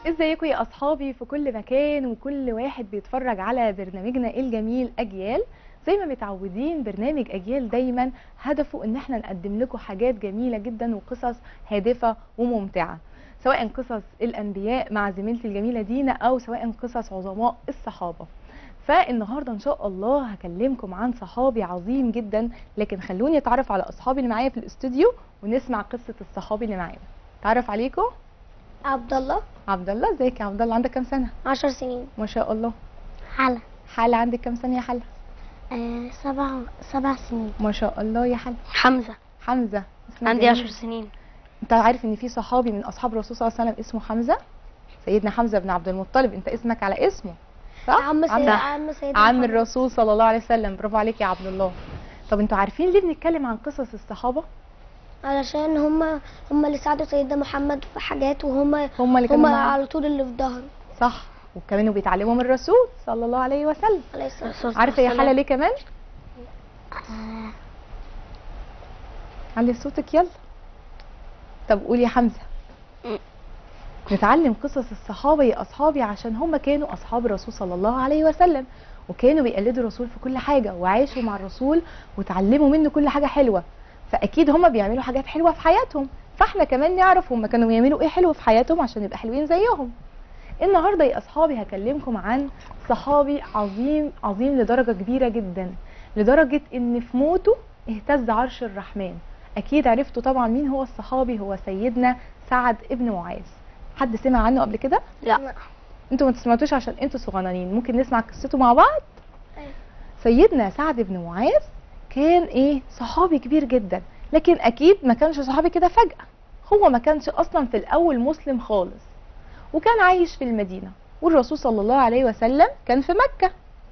ازيكم يا اصحابي في كل مكان وكل واحد بيتفرج على برنامجنا الجميل اجيال زي ما متعودين برنامج اجيال دايما هدفه ان احنا نقدم لكم حاجات جميله جدا وقصص هادفه وممتعه سواء قصص الانبياء مع زميلتي الجميله دينا او سواء قصص عظماء الصحابه فالنهارده ان شاء الله هكلمكم عن صحابي عظيم جدا لكن خلوني اتعرف على اصحابي اللي معايا في الاستوديو ونسمع قصه الصحابي اللي معانا تعرف عليكم عبد الله عبد الله ازيك يا عبد الله عندك كام سنه عشر سنين ما شاء الله حلا حالة عندك كام سنه يا حالة آه سبع سبع سنين ما شاء الله يا حالة حمزة حمزه اسمك عندي جميل. عشر سنين انت عارف ان في صحابي من اصحاب الرسول صلى الله عليه وسلم اسمه حمزه سيدنا حمزه بن عبد المطلب انت اسمك على اسمه صح عم سيد عم, عم سيد عم الرسول صلى الله عليه وسلم برافو عليك يا عبد الله طب انتوا عارفين ليه بنتكلم عن قصص الصحابه علشان هم هم اللي ساعدوا سيدنا محمد في حاجات وهم هم اللي هم كانوا معاه. على طول اللي في ظهره صح وكانوا بيتعلموا من الرسول صلى الله عليه وسلم عليه الصلاة والسلام عارفه يا حلا ليه كمان علي صوتك يلا طب قولي يا حمزه م. نتعلم قصص الصحابه يا اصحابي عشان هم كانوا اصحاب الرسول صلى الله عليه وسلم وكانوا بيقلدوا الرسول في كل حاجه وعاشوا مع الرسول وتعلموا منه كل حاجه حلوه فاكيد هم بيعملوا حاجات حلوه في حياتهم فاحنا كمان نعرف هم كانوا بيعملوا ايه حلو في حياتهم عشان نبقى حلوين زيهم النهارده يا اصحابي هكلمكم عن صحابي عظيم عظيم لدرجه كبيره جدا لدرجه ان في موته اهتز عرش الرحمن اكيد عرفتوا طبعا مين هو الصحابي هو سيدنا سعد ابن معاذ حد سمع عنه قبل كده لا انتوا ما تسمعتوش عشان انتوا صغننين ممكن نسمع قصته مع بعض أيوة. سيدنا سعد بن معاذ كان ايه صحابي كبير جدا لكن اكيد ما كانش صحابي كده فجأة هو ما كانش اصلا في الاول مسلم خالص وكان عايش في المدينة والرسول صلى الله عليه وسلم كان في مكة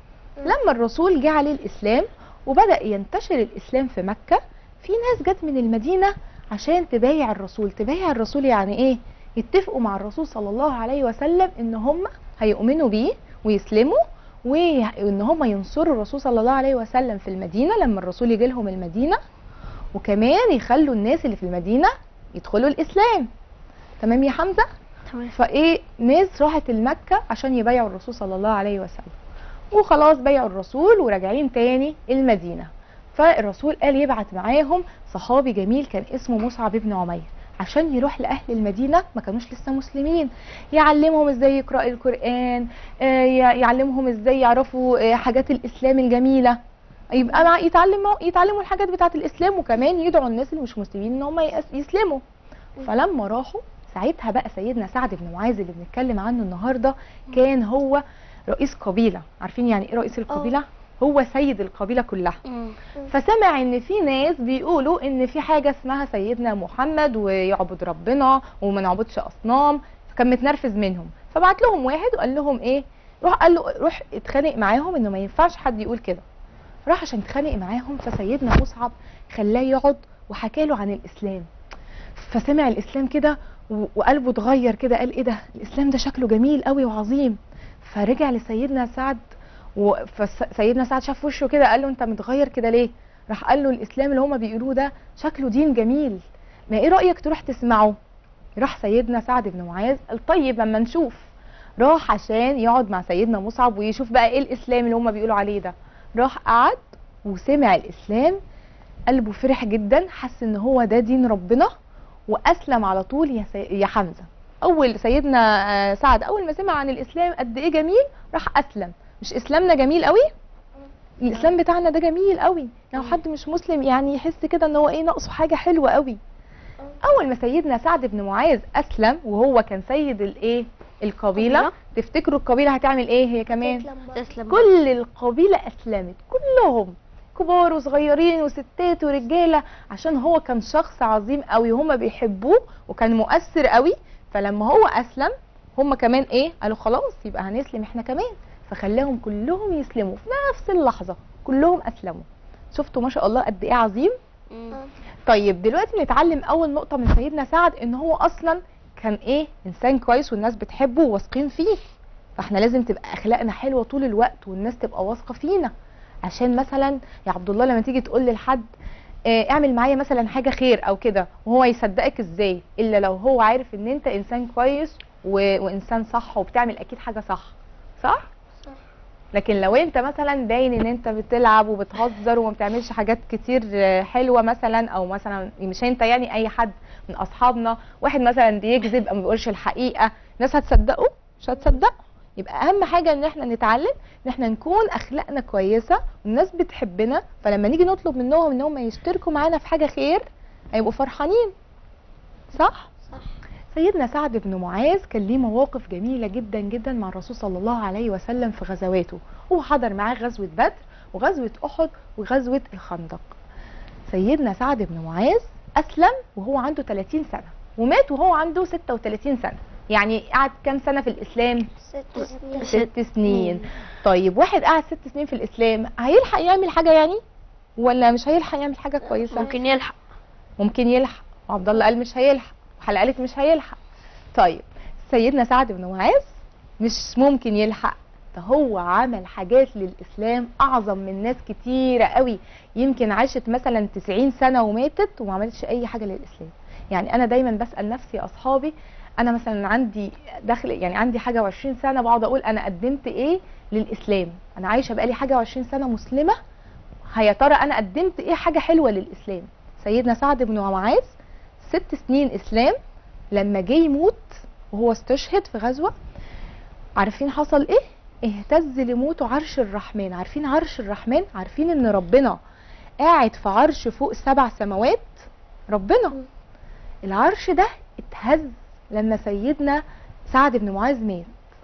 لما الرسول جه عليه الاسلام وبدأ ينتشر الاسلام في مكة في ناس جت من المدينة عشان تبايع الرسول تبايع الرسول يعني ايه يتفقوا مع الرسول صلى الله عليه وسلم ان هم هيؤمنوا بيه ويسلموا وان هم ينصروا الرسول صلى الله عليه وسلم في المدينه لما الرسول يجي لهم المدينه وكمان يخلوا الناس اللي في المدينه يدخلوا الاسلام تمام يا حمزه تمام فايه ناس راحت المكه عشان يبايعوا الرسول صلى الله عليه وسلم وخلاص بايعوا الرسول وراجعين تاني المدينه فالرسول قال يبعت معاهم صحابي جميل كان اسمه مصعب بن عمير عشان يروح لاهل المدينه ما كانوش لسه مسلمين يعلمهم ازاي يقرأوا القران آه، ي- يعلمهم ازاي يعرفوا آه، حاجات الاسلام الجميله يبقى مع يتعلموا يتعلموا الحاجات بتاعه الاسلام وكمان يدعوا الناس اللي مش مسلمين ان هم يأس- يسلموا فلما راحوا ساعتها بقى سيدنا سعد بن معاذ اللي بنتكلم عنه النهارده كان هو رئيس قبيله عارفين يعني ايه رئيس القبيله هو سيد القبيله كلها فسمع ان في ناس بيقولوا ان في حاجه اسمها سيدنا محمد ويعبد ربنا وما نعبدش اصنام فكان متنرفز منهم فبعت لهم واحد وقال لهم ايه روح قال له روح اتخانق معاهم انه ما ينفعش حد يقول كده راح عشان يتخانق معاهم فسيدنا مصعب خلاه يقعد وحكى له عن الاسلام فسمع الاسلام كده و- وقلبه اتغير كده قال ايه ده الاسلام ده شكله جميل قوي وعظيم فرجع لسيدنا سعد فسيدنا سعد شاف وشه كده قال له انت متغير كده ليه راح قال له الاسلام اللي هما بيقولوه ده شكله دين جميل ما ايه رايك تروح تسمعه راح سيدنا سعد بن معاذ قال طيب اما نشوف راح عشان يقعد مع سيدنا مصعب ويشوف بقى ايه الاسلام اللي هما بيقولوا عليه ده راح قعد وسمع الاسلام قلبه فرح جدا حس ان هو ده دين ربنا واسلم على طول يا, سي... يا حمزه اول سيدنا آه، سعد اول ما سمع عن الاسلام قد ايه جميل راح اسلم مش اسلامنا جميل قوي الاسلام بتاعنا ده جميل قوي لو حد مش مسلم يعني يحس كده ان هو ايه ناقصه حاجه حلوه قوي اول ما سيدنا سعد بن معاذ اسلم وهو كان سيد الايه القبيله قبيلة. تفتكروا القبيله هتعمل ايه هي كمان تسلم كل القبيله اسلمت كلهم كبار وصغيرين وستات ورجاله عشان هو كان شخص عظيم قوي وهم بيحبوه وكان مؤثر قوي فلما هو اسلم هم كمان ايه قالوا خلاص يبقى هنسلم احنا كمان فخلاهم كلهم يسلموا في نفس اللحظه كلهم اسلموا شفتوا ما شاء الله قد ايه عظيم طيب دلوقتي نتعلم اول نقطه من سيدنا سعد ان هو اصلا كان ايه انسان كويس والناس بتحبه وواثقين فيه فاحنا لازم تبقى اخلاقنا حلوه طول الوقت والناس تبقى واثقه فينا عشان مثلا يا عبد الله لما تيجي تقول لحد آه، اعمل معايا مثلا حاجه خير او كده وهو يصدقك ازاي الا لو هو عارف ان انت انسان كويس و... وانسان صح وبتعمل اكيد حاجه صح صح صح. لكن لو انت مثلا باين ان انت بتلعب وبتهزر وما بتعملش حاجات كتير آه، حلوه مثلا او مثلا مش انت يعني اي حد من اصحابنا واحد مثلا بيكذب او ما بيقولش الحقيقه الناس هتصدقه مش هتصدقه يبقى اهم حاجه ان احنا نتعلم ان احنا نكون اخلاقنا كويسه والناس بتحبنا فلما نيجي نطلب منهم ان هم يشتركوا معانا في حاجه خير هيبقوا فرحانين صح صح سيدنا سعد بن معاذ كان ليه مواقف جميلة جدا جدا مع الرسول صلى الله عليه وسلم في غزواته هو حضر معاه غزوة بدر وغزوة أحد وغزوة الخندق سيدنا سعد بن معاذ أسلم وهو عنده 30 سنة ومات وهو عنده 36 سنة يعني قعد كام سنة في الإسلام؟ ست سنين ست سنين طيب واحد قعد ست سنين في الإسلام هيلحق يعمل حاجة يعني؟ ولا مش هيلحق يعمل حاجة كويسة؟ ممكن يلحق ممكن يلحق وعبد الله قال مش هيلحق وحلقه قالت مش هيلحق طيب سيدنا سعد بن معاذ مش ممكن يلحق ده هو عمل حاجات للاسلام اعظم من ناس كتيره قوي يمكن عاشت مثلا 90 سنه وماتت وما عملتش اي حاجه للاسلام يعني انا دايما بسال نفسي اصحابي انا مثلا عندي دخل يعني عندي حاجه و20 سنه بقعد اقول انا قدمت ايه للاسلام انا عايشه بقالي حاجه و20 سنه مسلمه يا ترى انا قدمت ايه حاجه حلوه للاسلام سيدنا سعد بن معاذ ست سنين اسلام لما جه يموت وهو استشهد في غزوه عارفين حصل ايه اهتز لموته عرش الرحمن عارفين عرش الرحمن عارفين ان ربنا قاعد في عرش فوق سبع سماوات ربنا العرش ده اتهز لما سيدنا سعد بن معاذ مات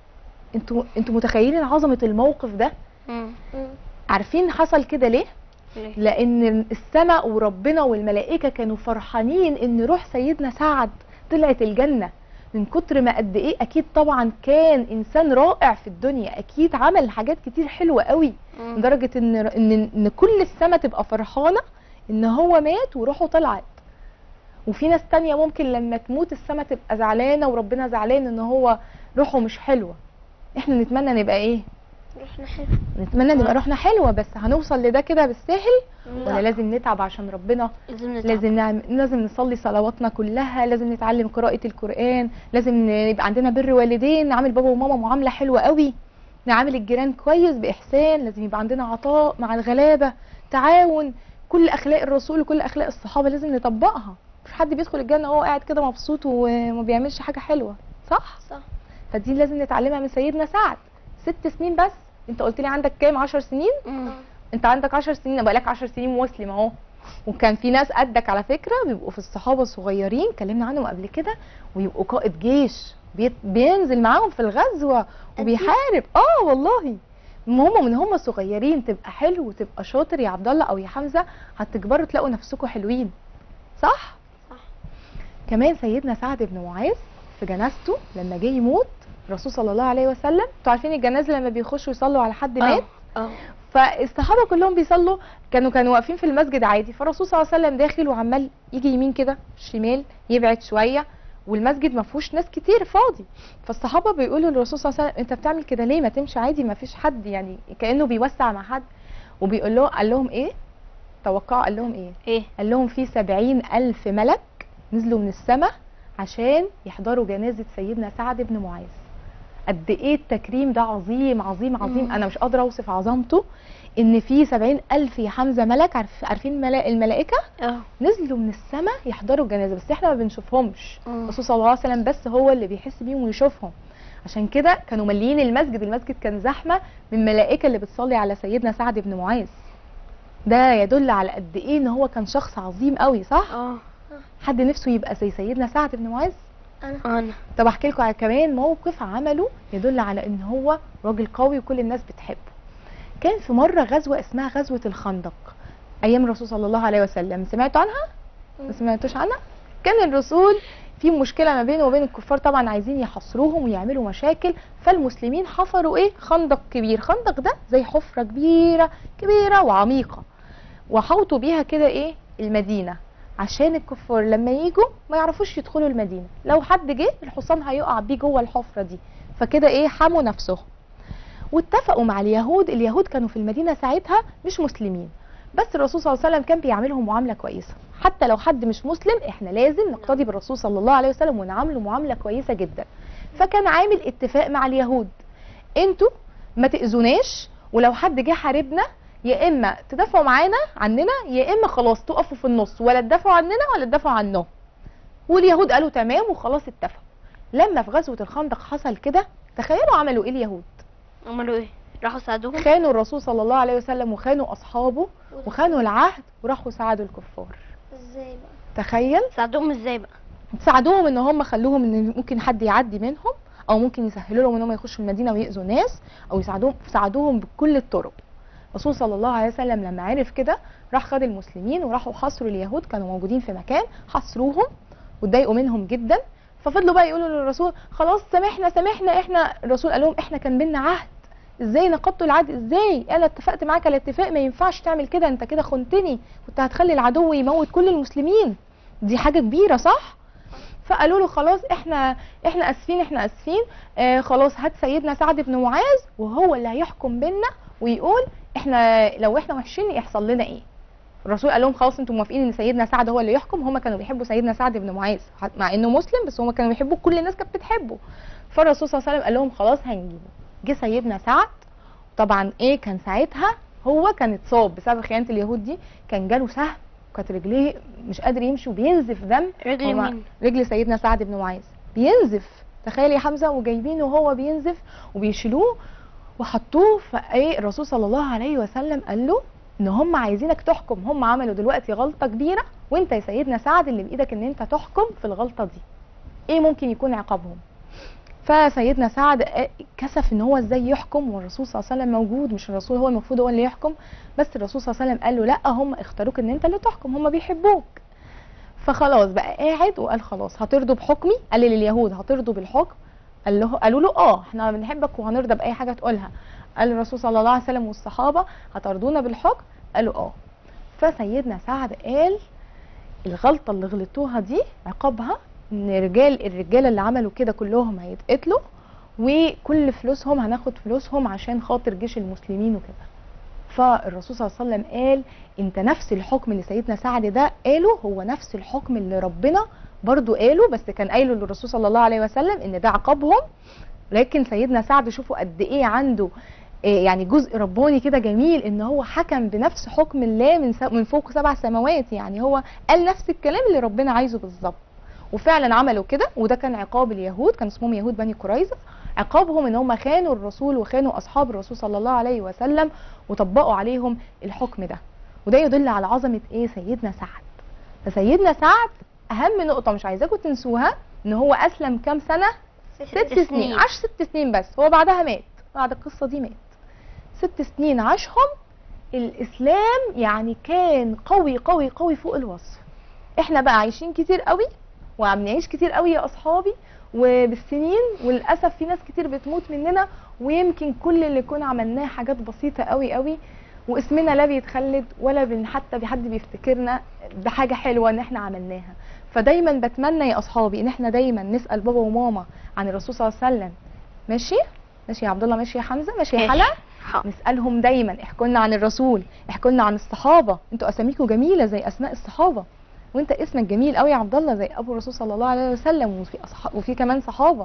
انتوا انتوا متخيلين عظمه الموقف ده مم. مم. عارفين حصل كده ليه ليه؟ لان السماء وربنا والملائكه كانوا فرحانين ان روح سيدنا سعد طلعت الجنه من كتر ما قد ايه اكيد طبعا كان انسان رائع في الدنيا اكيد عمل حاجات كتير حلوه قوي مم. لدرجه ان ان ان كل السماء تبقى فرحانه ان هو مات وروحه طلعت وفي ناس تانية ممكن لما تموت السماء تبقى زعلانه وربنا زعلان ان هو روحه مش حلوه احنا نتمنى نبقى ايه رحنا حلو نتمنى نبقى روحنا حلوه بس هنوصل لده كده بالساهل ولا لا. لازم نتعب عشان ربنا لازم نتعب. لازم نعمل لازم نصلي صلواتنا كلها لازم نتعلم قراءة القرآن لازم ن- يبقى عندنا بر والدين نعامل بابا وماما معاملة حلوة قوي نعامل الجيران كويس بإحسان لازم يبقى عندنا عطاء مع الغلابة تعاون كل أخلاق الرسول وكل أخلاق الصحابة لازم نطبقها مش حد بيدخل الجنة وهو قاعد كده مبسوط وما بيعملش حاجة حلوة صح؟ صح فدي لازم نتعلمها من سيدنا سعد ست سنين بس انت قلت لي عندك كام عشر سنين مم. انت عندك 10 سنين بقالك 10 سنين مسلم اهو وكان في ناس قدك على فكره بيبقوا في الصحابه الصغيرين اتكلمنا عنهم قبل كده ويبقوا قائد جيش بيت- بينزل معاهم في الغزوه وبيحارب اه والله ما هم من هم صغيرين تبقى حلو وتبقى شاطر يا عبد الله او يا حمزه هتكبروا تلاقوا نفسكم حلوين صح صح. كمان سيدنا سعد بن معاذ في جنازته لما جه يموت الرسول صلى الله عليه وسلم انتوا عارفين الجنازه لما بيخشوا يصلوا على حد مات اه اه فالصحابه كلهم بيصلوا كانوا كانوا واقفين في المسجد عادي فالرسول صلى الله عليه وسلم داخل وعمال يجي يمين كده شمال يبعد شويه والمسجد ما فيهوش ناس كتير فاضي فالصحابه بيقولوا للرسول صلى الله عليه وسلم انت بتعمل كده ليه ما تمشي عادي ما فيش حد يعني كانه بيوسع مع حد وبيقول له قال لهم ايه توقعوا قال لهم ايه ايه قال لهم في سبعين ألف ملك نزلوا من السماء عشان يحضروا جنازة سيدنا سعد بن معاذ قد ايه التكريم ده عظيم عظيم عظيم مم. انا مش قادره اوصف عظمته ان في سبعين الف يا حمزه ملك عارف عارفين ملا- الملائكه اه نزلوا من السماء يحضروا الجنازه بس احنا ما بنشوفهمش مم. الرسول صلى الله عليه وسلم بس هو اللي بيحس بيهم ويشوفهم عشان كده كانوا مليين المسجد المسجد كان زحمه من الملائكه اللي بتصلي على سيدنا سعد بن معاذ ده يدل على قد ايه ان هو كان شخص عظيم قوي صح اه حد نفسه يبقى زي سيدنا سعد بن معاذ انا انا طب احكي لكم على كمان موقف عمله يدل على ان هو راجل قوي وكل الناس بتحبه كان في مره غزوه اسمها غزوه الخندق ايام الرسول صلى الله عليه وسلم سمعتوا عنها ما سمعتوش عنها كان الرسول في مشكله ما بينه وبين الكفار طبعا عايزين يحاصروهم ويعملوا مشاكل فالمسلمين حفروا ايه خندق كبير خندق ده زي حفره كبيره كبيره وعميقه وحوطوا بيها كده ايه المدينه عشان الكفار لما يجوا ما يعرفوش يدخلوا المدينه لو حد جه الحصان هيقع بيه جوه الحفره دي فكده ايه حموا نفسهم واتفقوا مع اليهود اليهود كانوا في المدينه ساعتها مش مسلمين بس الرسول صلى الله عليه وسلم كان بيعاملهم معامله كويسه حتى لو حد مش مسلم احنا لازم نقتدي بالرسول صلى الله عليه وسلم ونعامله معامله كويسه جدا فكان عامل اتفاق مع اليهود انتوا ما تاذوناش ولو حد جه حاربنا يا اما تدافعوا معانا عننا يا اما خلاص تقفوا في النص ولا تدافعوا عننا ولا تدافعوا عنهم واليهود قالوا تمام وخلاص اتفقوا لما في غزوه الخندق حصل كده تخيلوا عملوا ايه اليهود عملوا ايه راحوا ساعدوهم خانوا الرسول صلى الله عليه وسلم وخانوا اصحابه وخانوا العهد وراحوا ساعدوا الكفار ازاي بقى تخيل ساعدوهم ازاي بقى ساعدوهم ان هم خلوهم ان ممكن حد يعدي منهم او ممكن يسهلوا لهم ان هم يخشوا المدينه ويأذوا ناس او يساعدوهم ساعدوهم بكل الطرق الرسول صلى الله عليه وسلم لما عرف كده راح خد المسلمين وراحوا حصروا اليهود كانوا موجودين في مكان حصروهم واتضايقوا منهم جدا ففضلوا بقى يقولوا للرسول خلاص سامحنا سامحنا احنا الرسول قال لهم احنا كان بينا عهد ازاي نقضتوا العهد ازاي انا اتفقت معاك على اتفاق ما ينفعش تعمل كده انت كده خنتني كنت هتخلي العدو يموت كل المسلمين دي حاجه كبيره صح فقالوا له خلاص احنا احنا اسفين احنا اسفين آه خلاص هات سيدنا سعد بن معاذ وهو اللي هيحكم بينا ويقول احنا لو احنا وحشين يحصل لنا ايه الرسول قال لهم خلاص انتم موافقين ان سيدنا سعد هو اللي يحكم هم كانوا بيحبوا سيدنا سعد بن معاذ مع انه مسلم بس هم كانوا بيحبوه كل الناس كانت بتحبه فالرسول صلى الله عليه وسلم قال لهم خلاص هنجيبه جه سيدنا سعد طبعا ايه كان ساعتها هو كان اتصاب بسبب خيانه اليهود دي كان جاله سهم وكانت رجليه مش قادر يمشي وبينزف دم رجل هو مين رجل سيدنا سعد بن معاذ بينزف تخيل يا حمزه وجايبينه وهو بينزف وبيشيلوه وحطوه فايه الرسول صلى الله عليه وسلم قال له ان هم عايزينك تحكم هم عملوا دلوقتي غلطه كبيره وانت يا سيدنا سعد اللي بايدك ان انت تحكم في الغلطه دي ايه ممكن يكون عقابهم فسيدنا سعد كسف ان هو ازاي يحكم والرسول صلى الله عليه وسلم موجود مش الرسول هو المفروض هو اللي يحكم بس الرسول صلى الله عليه وسلم قال له لا هم اختاروك ان انت اللي تحكم هم بيحبوك فخلاص بقى قاعد وقال خلاص هترضوا بحكمي قال لليهود هترضوا بالحكم قال له قالوا له اه احنا بنحبك وهنرضى باي حاجه تقولها قال الرسول صلى الله عليه وسلم والصحابه هترضونا بالحكم قالوا اه فسيدنا سعد قال الغلطه اللي غلطوها دي عقابها ان رجال الرجاله اللي عملوا كده كلهم هيتقتلوا وكل فلوسهم هناخد فلوسهم عشان خاطر جيش المسلمين وكده فالرسول صلى الله عليه وسلم قال انت نفس الحكم اللي سيدنا سعد ده قاله هو نفس الحكم اللي ربنا برضو قاله بس كان قايله للرسول صلى الله عليه وسلم ان ده عقابهم لكن سيدنا سعد شوفوا قد ايه عنده إيه يعني جزء رباني كده جميل ان هو حكم بنفس حكم الله من من فوق سبع سماوات يعني هو قال نفس الكلام اللي ربنا عايزه بالظبط وفعلا عملوا كده وده كان عقاب اليهود كان اسمهم يهود بني قريظه عقابهم ان هم خانوا الرسول وخانوا اصحاب الرسول صلى الله عليه وسلم وطبقوا عليهم الحكم ده وده يدل على عظمه ايه سيدنا سعد فسيدنا سعد اهم نقطه مش عايزاكم تنسوها ان هو اسلم كام سنه ست سنين عاش ست سنين بس هو بعدها مات بعد القصه دي مات ست سنين عاشهم الاسلام يعني كان قوي قوي قوي فوق الوصف احنا بقى عايشين كتير قوي وعم نعيش كتير قوي يا اصحابي وبالسنين وللاسف في ناس كتير بتموت مننا ويمكن كل اللي كنا عملناه حاجات بسيطه قوي قوي واسمنا لا بيتخلد ولا بن حتى حد بيفتكرنا بحاجه حلوه ان احنا عملناها فدايما بتمنى يا اصحابي ان احنا دايما نسال بابا وماما عن الرسول صلى الله عليه وسلم ماشي ماشي يا عبد الله ماشي يا حمزه ماشي يا حلا نسالهم دايما احكوا لنا عن الرسول احكوا لنا عن الصحابه انتوا اساميكم جميله زي اسماء الصحابه وانت اسمك جميل قوي يا عبد الله زي ابو الرسول صلى الله عليه وسلم وفي أصحاب وفي كمان صحابه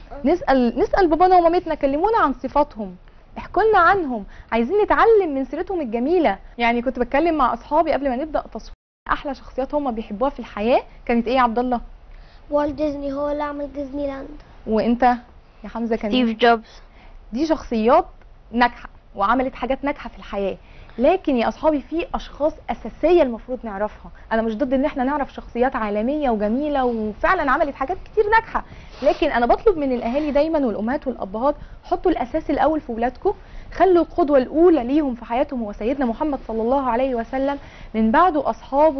نسال نسال بابانا ومامتنا كلمونا عن صفاتهم احكوا لنا عنهم عايزين نتعلم من سيرتهم الجميله يعني كنت بتكلم مع اصحابي قبل ما نبدا تصوير احلى شخصيات هم بيحبوها في الحياه كانت ايه يا عبد الله والت ديزني هو اللي عمل ديزني لاند وانت يا حمزه كان ستيف جوبز دي شخصيات ناجحه وعملت حاجات ناجحه في الحياه لكن يا اصحابي في اشخاص اساسيه المفروض نعرفها انا مش ضد ان احنا نعرف شخصيات عالميه وجميله وفعلا عملت حاجات كتير ناجحه لكن انا بطلب من الاهالي دايما والامهات والابهات حطوا الاساس الاول في ولادكم خلوا القدوه الاولى ليهم في حياتهم هو سيدنا محمد صلى الله عليه وسلم من بعده اصحابه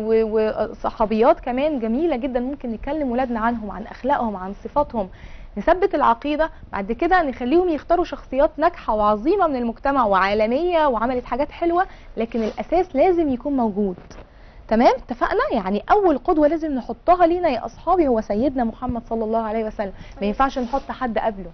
وصحابيات كمان جميله جدا ممكن نتكلم ولادنا عنهم عن اخلاقهم عن صفاتهم نثبت العقيدة بعد كده نخليهم يختاروا شخصيات ناجحة وعظيمة من المجتمع وعالمية وعملت حاجات حلوة لكن الأساس لازم يكون موجود تمام اتفقنا يعني أول قدوة لازم نحطها لينا يا أصحابي هو سيدنا محمد صلى الله عليه وسلم ما ينفعش نحط حد قبله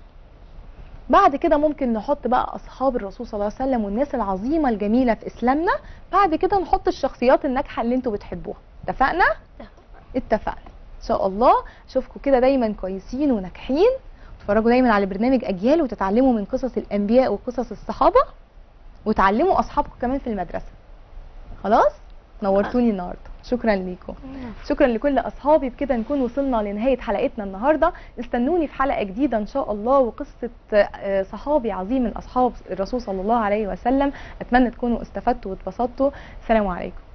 بعد كده ممكن نحط بقى أصحاب الرسول صلى الله عليه وسلم والناس العظيمة الجميلة في إسلامنا بعد كده نحط الشخصيات الناجحة اللي انتوا بتحبوها اتفقنا؟ اتفقنا ان شاء الله اشوفكم كده دايما كويسين وناجحين اتفرجوا دايما على برنامج اجيال وتتعلموا من قصص الانبياء وقصص الصحابه وتعلموا اصحابكم كمان في المدرسه خلاص نورتوني النهارده شكرا ليكم شكرا لكل اصحابي بكده نكون وصلنا لنهايه حلقتنا النهارده استنوني في حلقه جديده ان شاء الله وقصه آه، صحابي عظيم من اصحاب الرسول صلى الله عليه وسلم اتمنى تكونوا استفدتوا واتبسطتوا السلام عليكم